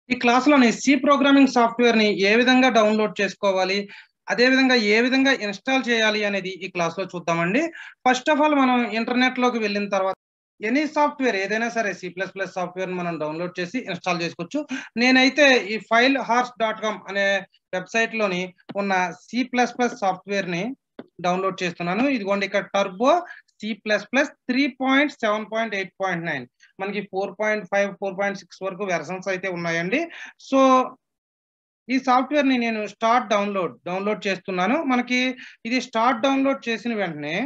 ఈ క్లాస్లోని C programming software ని ఏ విధంగా డౌన్లోడ్ చేసుకోవాలి అదే విధంగా ఏ విధంగా ఇన్స్టాల్ చేయాలి అనేది ఈ క్లాస్ లో చూద్దామండి ఫస్ట్ ఆఫ్ ఆల్ మనం ఇంటర్నెట్ లోకి వెళ్ళిన తర్వాత ఎనీ సాఫ్ట్వేర్ ఏదైనా సరే సి ప్లస్ ప్లస్ సాఫ్ట్వేర్ మనం డౌన్లోడ్ చేసి ఇన్స్టాల్ చేసుకోవచ్చు నేనైతే ఈ ఫైల్ హార్స్ డాట్ కామ్ అనే వెబ్సైట్ లోని ఉన్న సి ప్లస్ ప్లస్ సాఫ్ట్వేర్ ని డౌన్లోడ్ చేస్తున్నాను ఇదిగోండి ఇక్కడ turbo C plus plus three point seven point eight point nine మనకి four point five four point six వరకు వెర్షన్స్ అయితే ఉన్నాయండి సో ఈ సాఫ్ట్వేర్ ని నేను స్టార్ట్ డౌన్లోడ్ డౌన్లోడ్ చేస్తున్నాను మనకి ఇది స్టార్ట్ డౌన్లోడ్ చేసిన వెంటనే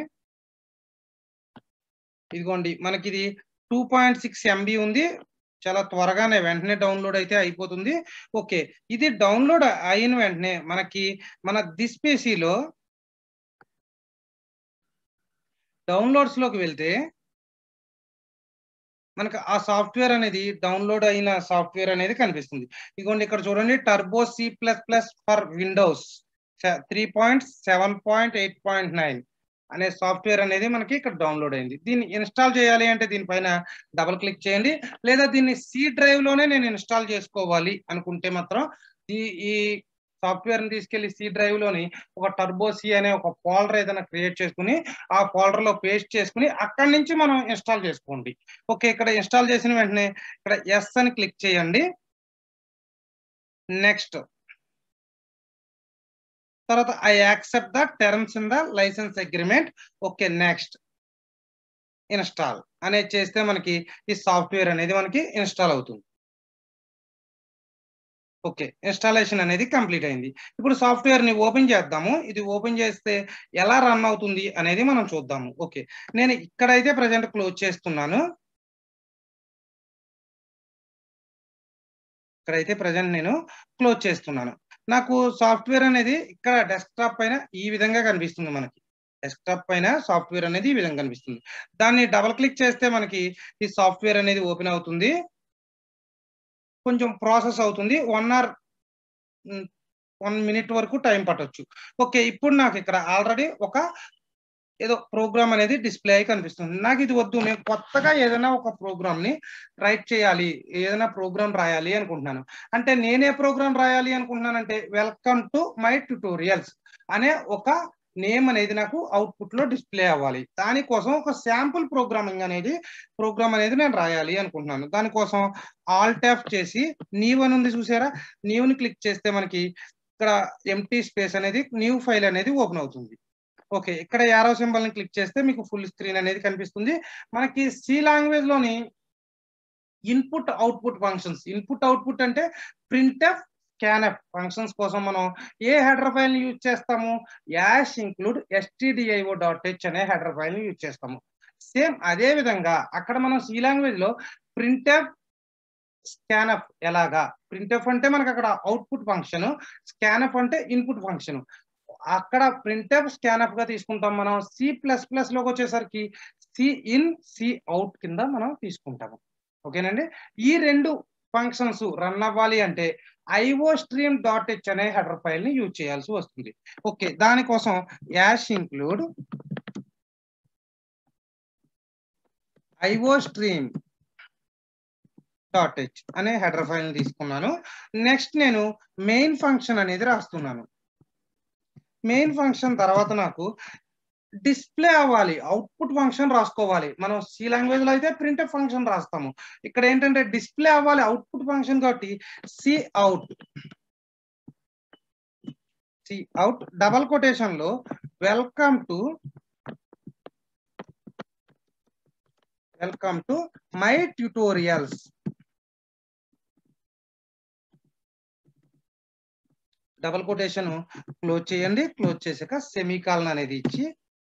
ఇదిగోండి మనకి ఇది టూ పాయింట్ సిక్స్ ఎంబీ ఉంది చాలా త్వరగానే వెంటనే డౌన్లోడ్ అయితే అయిపోతుంది ఓకే ఇది డౌన్లోడ్ అయిన వెంటనే మనకి మన దిస్ పీసీలో డౌన్లోడ్స్ లోకి వెళ్తే మనకు ఆ సాఫ్ట్వేర్ అనేది డౌన్లోడ్ అయిన సాఫ్ట్వేర్ అనేది కనిపిస్తుంది ఇదిగోండి ఇక్కడ చూడండి turbo C plus plus for Windows three point seven point eight point nine అనే సాఫ్ట్వేర్ అనేది మనకి ఇక్కడ డౌన్లోడ్ అయింది దీన్ని ఇన్స్టాల్ చేయాలి అంటే దీనిపైన డబుల్ క్లిక్ చేయండి లేదా దీన్ని సి డ్రైవ్ లోనే నేను ఇన్స్టాల్ చేసుకోవాలి అనుకుంటే మాత్రం ఈ ఈ సాఫ్ట్వేర్ ని తీసుకెళ్లి సి డ్రైవ్ లోని ఒక టర్బో సి అనే ఒక ఫోల్డర్ ఏదైనా క్రియేట్ చేసుకుని ఆ ఫోల్డర్ లో పేస్ట్ చేసుకుని అక్కడి నుంచి మనం ఇన్స్టాల్ చేసుకోండి ఓకే ఇక్కడ ఇన్స్టాల్ చేసిన వెంటనే ఇక్కడ ఎస్ అని క్లిక్ చేయండి నెక్స్ట్ తర్వాత I accept the terms in the licence agreement okay next install అనేది చేస్తే మనకి ఈ సాఫ్ట్వేర్ అనేది మనకి ఇన్స్టాల్ అవుతుంది ఓకే ఇన్స్టాలేషన్ అనేది కంప్లీట్ అయింది ఇప్పుడు సాఫ్ట్వేర్ ని ఓపెన్ చేద్దాము ఇది ఓపెన్ చేస్తే ఎలా రన్ అవుతుంది అనేది మనం చూద్దాము ఓకే నేను ఇక్కడైతే ప్రజెంట్ క్లోజ్ చేస్తున్నాను ఇక్కడైతే ప్రజెంట్ నేను క్లోజ్ చేస్తున్నాను నాకు సాఫ్ట్వేర్ అనేది ఇక్కడ డెస్క్టాప్ పైన ఈ విధంగా కనిపిస్తుంది మనకి డెస్క్టాప్ పైన సాఫ్ట్వేర్ అనేది ఈ విధంగా కనిపిస్తుంది దాన్ని డబల్ క్లిక్ చేస్తే మనకి ఈ సాఫ్ట్వేర్ అనేది ఓపెన్ అవుతుంది కొంచెం ప్రాసెస్ అవుతుంది వన్ అవర్ వన్ మినిట్ వరకు టైం పట్టొచ్చు ఓకే ఇప్పుడు నాకు ఇక్కడ ఆల్రెడీ ఒక ఏదో ప్రోగ్రామ్ అనేది డిస్ప్లే అయి కనిపిస్తుంది నాకు ఇది వద్దు నేను కొత్తగా ఏదైనా ఒక ప్రోగ్రామ్ ని రైట్ చేయాలి ఏదైనా ప్రోగ్రామ్ రాయాలి అనుకుంటున్నాను అంటే నేనే ప్రోగ్రామ్ రాయాలి అనుకుంటున్నానంటే వెల్కమ్ టు మై ట్యూటోరియల్స్ అనే ఒక నేమ్ అనేది నాకు అవుట్పుట్ లో డిస్ప్లే అవ్వాలి దానికోసం ఒక శాంపుల్ ప్రోగ్రామింగ్ అనేది ప్రోగ్రామ్ అనేది నేను రాయాలి అనుకుంటున్నాను దానికోసం ఆల్ ట్యాప్ చేసి నీవ్ అని ఉంది చూసారా నీవ్ని క్లిక్ చేస్తే మనకి ఇక్కడ ఎంటీ స్పేస్ అనేది న్యూ ఫైల్ అనేది ఓపెన్ అవుతుంది ఓకే ఇక్కడ యారో సింబల్ ని క్లిక్ చేస్తే మీకు ఫుల్ స్క్రీన్ అనేది కనిపిస్తుంది మనకి సి లాంగ్వేజ్ లోని input output functions input output అంటే ప్రింట్ఎఫ్ స్కాన్ఎఫ్ ఫంక్షన్స్ కోసం మనం ఏ హెడర్ ఫైల్ ని యూజ్ చేస్తాము hash include STDIO dot H అనే హెడర్ ఫైల్ ని యూజ్ చేస్తాము సేమ్ అదే విధంగా అక్కడ మనం సి లాంగ్వేజ్ లో ప్రింట్ఎఫ్ స్కాన్ఎఫ్ ఎలాగా ప్రింట్ఎఫ్ అంటే మనకు అక్కడ అవుట్పుట్ ఫంక్షన్ స్కాన్ఎఫ్ అంటే ఇన్పుట్ ఫంక్షన్ అక్కడ ప్రింట్ఎఫ్ స్కాన్ఎఫ్ గా తీసుకుంటాం మనం సి ప్లస్ ప్లస్ లోకి వచ్చేసరికి సి ఇన్ సి అవుట్ కింద మనం తీసుకుంటాము ఓకేనండి ఈ రెండు ఫంక్షన్స్ రన్ అవ్వాలి అంటే ఐఓ స్ట్రీమ్ డాట్ హెచ్ అనే హెడర్ ఫైల్ ని యూజ్ చేయాల్సి వస్తుంది ఓకే దానికోసం hash include IO stream dot H అనే హెడర్ ఫైల్ ని తీసుకున్నాను నెక్స్ట్ నేను మెయిన్ ఫంక్షన్ అనేది రాస్తున్నాను మెయిన్ ఫంక్షన్ తర్వాత నాకు డిస్ప్లే అవ్వాలి అవుట్పుట్ ఫంక్షన్ రాసుకోవాలి మనం సి లాంగ్వేజ్ లో అయితే ప్రింట్ ఫంక్షన్ రాస్తాము ఇక్కడ ఏంటంటే డిస్ప్లే అవ్వాలి అవుట్పుట్ ఫంక్షన్ కాబట్టి cout cout double quotation లో welcome to welcome to my tutorials double quotation close చేయండి క్లోజ్ చేసాక సెమీకాలన్ అనేది ఇచ్చి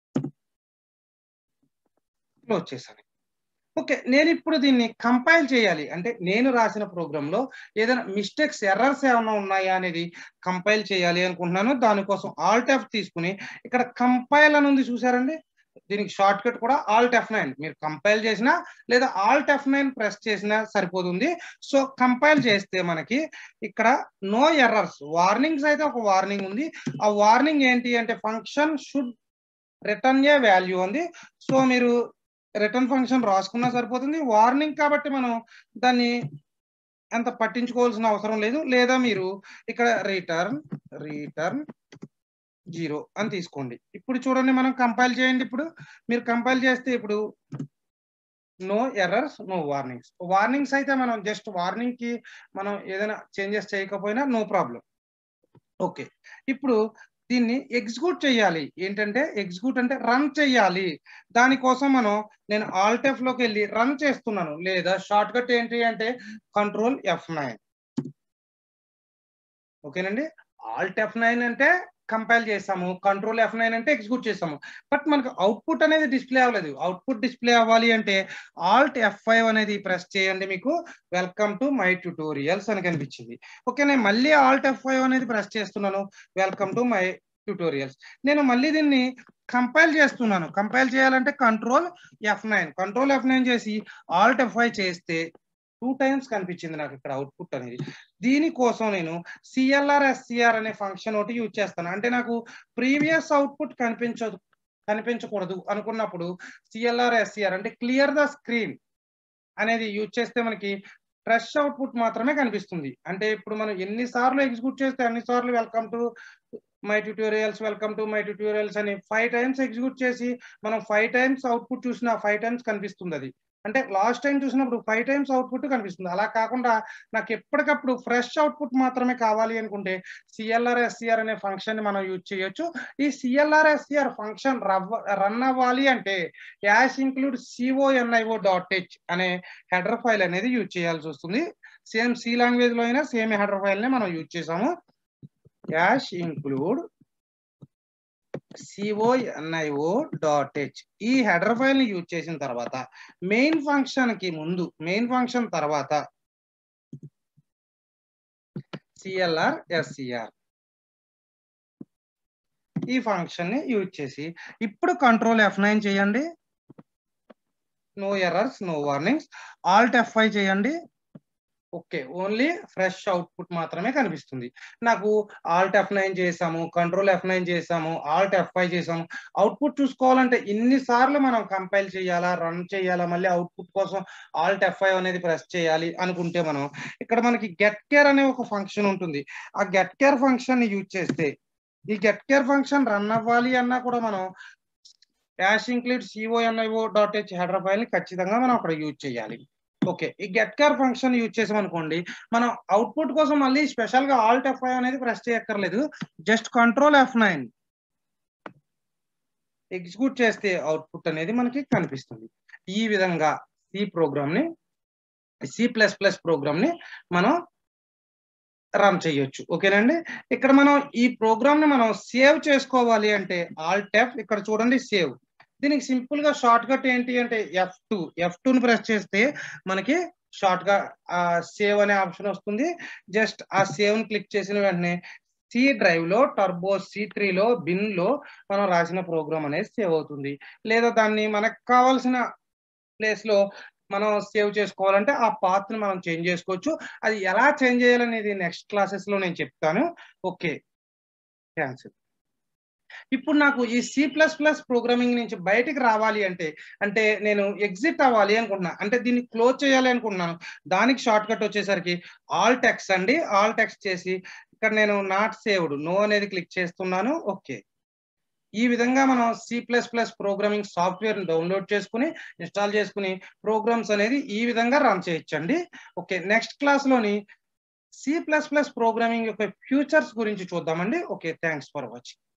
క్లోజ్ చేశాను ఓకే నేను ఇప్పుడు దీన్ని కంపైల్ చేయాలి అంటే నేను రాసిన ప్రోగ్రామ్ లో ఏదైనా మిస్టేక్స్ ఎర్రర్స్ ఏమైనా ఉన్నాయా అనేది కంపైల్ చేయాలి అనుకుంటున్నాను దానికోసం ఆల్ట్ ఎఫ్ తీసుకుని ఇక్కడ కంపైల్ అని ఉంది చూసారండి దీనికి షార్ట్ కట్ కూడా ఆల్ట్ ఎఫ్ నైన్ మీరు కంపైల్ చేసినా లేదా ఆల్ట్ ఎఫ్ నైన్ ప్రెస్ చేసినా సరిపోతుంది సో కంపైల్ చేస్తే మనకి ఇక్కడ నో ఎర్రర్స్ వార్నింగ్స్ అయితే ఒక వార్నింగ్ ఉంది ఆ వార్నింగ్ ఏంటి అంటే function should return a value ఉంది సో మీరు రిటర్న్ ఫంక్షన్ రాసుకున్నా సరిపోతుంది వార్నింగ్ కాబట్టి మనం దాన్ని అంత పట్టించుకోవాల్సిన అవసరం లేదు లేదా మీరు ఇక్కడ రిటర్న్ రిటర్న్ జీరో అని తీసుకోండి ఇప్పుడు చూడండి మనం కంపైల్ చేయండి ఇప్పుడు మీరు కంపైల్ చేస్తే ఇప్పుడు no errors no warnings warnings అయితే మనం జస్ట్ వార్నింగ్ కి మనం ఏదైనా చేంజెస్ చేయకపోయినా నో ప్రాబ్లం ఓకే ఇప్పుడు దీన్ని ఎగ్జిక్యూట్ చేయాలి ఏంటంటే ఎగ్జిక్యూట్ అంటే రన్ చేయాలి దానికోసం మనం నేను ఆల్టెఫ్ లోకి వెళ్ళి రన్ చేస్తున్నాను లేదా షార్ట్ కట్ ఏంటి అంటే కంట్రోల్ ఎఫ్ నైన్ ఓకేనండి ఆల్ట్ ఎఫ్ నైన్ అంటే కంపైల్ చేసాము కంట్రోల్ ఎఫ్ నైన్ అంటే ఎగ్జిక్యూట్ చేసాము బట్ మనకు అవుట్పుట్ అనేది డిస్ప్లే అవ్వలేదు అవుట్పుట్ డిస్ప్లే అవ్వాలి అంటే ఆల్ట్ ఎఫ్ ఫైవ్ అనేది ప్రెస్ చేయండి మీకు వెల్కమ్ టు మై ట్యూటోరియల్స్ అని కనిపించింది ఓకే నేను మళ్ళీ ఆల్ట్ ఎఫ్ ఫైవ్ అనేది ప్రెస్ చేస్తున్నాను వెల్కమ్ టు మై ట్యూటోరియల్స్ నేను మళ్ళీ దీన్ని కంపైల్ చేస్తున్నాను కంపైల్ చేయాలంటే control F nine control F nine చేసి ఆల్ట్ ఎఫ్ ఫైవ్ చేస్తే టూ టైమ్స్ కనిపించింది నాకు ఇక్కడ అవుట్పుట్ అనేది దీనికోసం నేను సిఎల్ఆర్ ఎస్సిఆర్ అనే ఫంక్షన్ ఒకటి యూజ్ చేస్తాను అంటే నాకు ప్రీవియస్ అవుట్పుట్ కనిపించదు కనిపించకూడదు అనుకున్నప్పుడు సిఎల్ఆర్ ఎస్సిఆర్ అంటే క్లియర్ ద స్క్రీన్ అనేది యూజ్ చేస్తే మనకి ఫ్రెష్ అవుట్పుట్ మాత్రమే కనిపిస్తుంది అంటే ఇప్పుడు మనం ఎన్నిసార్లు ఎగ్జిక్యూట్ చేస్తే అన్నిసార్లు welcome to my tutorials welcome to my tutorials అని ఫైవ్ టైమ్స్ ఎగ్జిక్యూట్ చేసి మనం ఫైవ్ టైమ్స్ అవుట్పుట్ చూసిన ఫైవ్ టైమ్స్ కనిపిస్తుంది అది అంటే లాస్ట్ టైం చూసినప్పుడు ఫైవ్ టైమ్స్ అవుట్పుట్ కనిపిస్తుంది అలా కాకుండా నాకు ఎప్పటికప్పుడు ఫ్రెష్ అవుట్పుట్ మాత్రమే కావాలి అనుకుంటే సిఎల్ఆర్ ఎస్సిఆర్ అనే ఫంక్షన్ మనం యూజ్ చేయొచ్చు ఈ సిఎల్ఆర్ ఎస్సిఆర్ ఫంక్షన్ రన్ అవ్వాలి అంటే hash include CONIO dot H అనే హెడర్ ఫైల్ అనేది యూజ్ చేయాల్సి వస్తుంది సేమ్ సి లాంగ్వేజ్ లో అయినా సేమ్ హెడర్ ఫైల్ నే మనం యూజ్ చేసాము hash include CONIO dot H ఈ హెడర్ ఫైల్ ని యూజ్ చేసిన తర్వాత మెయిన్ ఫంక్షన్ కి ముందు మెయిన్ ఫంక్షన్ తర్వాత సిఎల్ఆర్ ఎస్సిఆర్ ఈ ఫంక్షన్ ని యూజ్ చేసి ఇప్పుడు కంట్రోల్ ఎఫ్ నైన్ చేయండి no errors no warnings alt F I చేయండి ఓకే ఓన్లీ ఫ్రెష్ అవుట్పుట్ మాత్రమే కనిపిస్తుంది నాకు ఆల్ట్ ఎఫ్ నైన్ చేసాము కంట్రోల్ ఎఫ్ నైన్ చేసాము ఆల్ట్ ఎఫ్ ఫైవ్ చేసాము అవుట్పుట్ చూసుకోవాలంటే ఇన్నిసార్లు మనం కంపైల్ చేయాలా రన్ చేయాలా మళ్ళీ అవుట్పుట్ కోసం ఆల్ట్ ఎఫ్ ఫైవ్ అనేది ప్రెస్ చేయాలి అనుకుంటే మనం ఇక్కడ మనకి గెట్ కేర్ అనే ఒక ఫంక్షన్ ఉంటుంది ఆ గెట్ కేర్ ఫంక్షన్ ని యూజ్ చేస్తే ఈ గెట్ కేర్ ఫంక్షన్ రన్ అవ్వాలి అన్నా కూడా మనం hash include CONIO dot H header file ని ఖచ్చితంగా మనం అక్కడ యూజ్ చేయాలి ఓకే ఈ గెట్ కేర్ ఫంక్షన్ యూజ్ చేసామనుకోండి మనం అవుట్పుట్ కోసం మళ్ళీ స్పెషల్ గా ఆల్ట్ ఎఫ్ అనేది ప్రెస్ చేయక్కర్లేదు just control F nine execute చేస్తే అవుట్పుట్ అనేది మనకి కనిపిస్తుంది ఈ విధంగా సి ప్రోగ్రామ్ ని సి ప్లస్ ప్లస్ ప్రోగ్రామ్ ని మనం రన్ చేయొచ్చు ఓకేనండి ఇక్కడ మనం ఈ ప్రోగ్రామ్ ని మనం సేవ్ చేసుకోవాలి అంటే ఆల్ట్ ఎఫ్ ఇక్కడ చూడండి సేవ్ దీనికి సింపుల్ గా షార్ట్ కట్ ఏంటి అంటే ఎఫ్ టూ ఎఫ్ టూని ప్రెస్ చేస్తే మనకి షార్ట్ గా సేవ్ అనే ఆప్షన్ వస్తుంది జస్ట్ ఆ సేవ్ ని క్లిక్ చేసిన వెంటనే సి డ్రైవ్ లో టర్బో సి త్రీలో బిన్ లో మనం రాసిన ప్రోగ్రామ్ అనేది సేవ్ అవుతుంది లేదా దాన్ని మనకు కావాల్సిన ప్లేస్ లో మనం సేవ్ చేసుకోవాలంటే ఆ పాత్ ని మనం చేంజ్ చేసుకోవచ్చు అది ఎలా చేంజ్ చేయాలనేది నెక్స్ట్ క్లాసెస్ లో నేను చెప్తాను ఓకే క్యాన్సిల్ ఇప్పుడు నాకు ఈ సి ప్లస్ ప్లస్ ప్రోగ్రామింగ్ నుంచి బయటికి రావాలి అంటే అంటే నేను ఎగ్జిట్ అవ్వాలి అనుకుంటున్నా అంటే దీన్ని క్లోజ్ చేయాలి అనుకుంటున్నాను దానికి షార్ట్ కట్ వచ్చేసరికి ఆల్ టెక్స్ అండి ఆల్ టెక్స్ చేసి ఇక్కడ నేను నాట్ సేవ్డ్ నో అనేది క్లిక్ చేస్తున్నాను ఓకే ఈ విధంగా మనం C plus plus programming software download చేసుకుని ఇన్స్టాల్ చేసుకుని ప్రోగ్రామ్స్ అనేది ఈ విధంగా రన్ చేయొచ్చండి ఓకే నెక్స్ట్ క్లాస్ లోని సి ప్లస్ ప్లస్ ప్రోగ్రామింగ్ యొక్క ఫ్యూచర్స్ గురించి చూద్దామండి ఓకే థ్యాంక్స్ ఫర్ వాచింగ్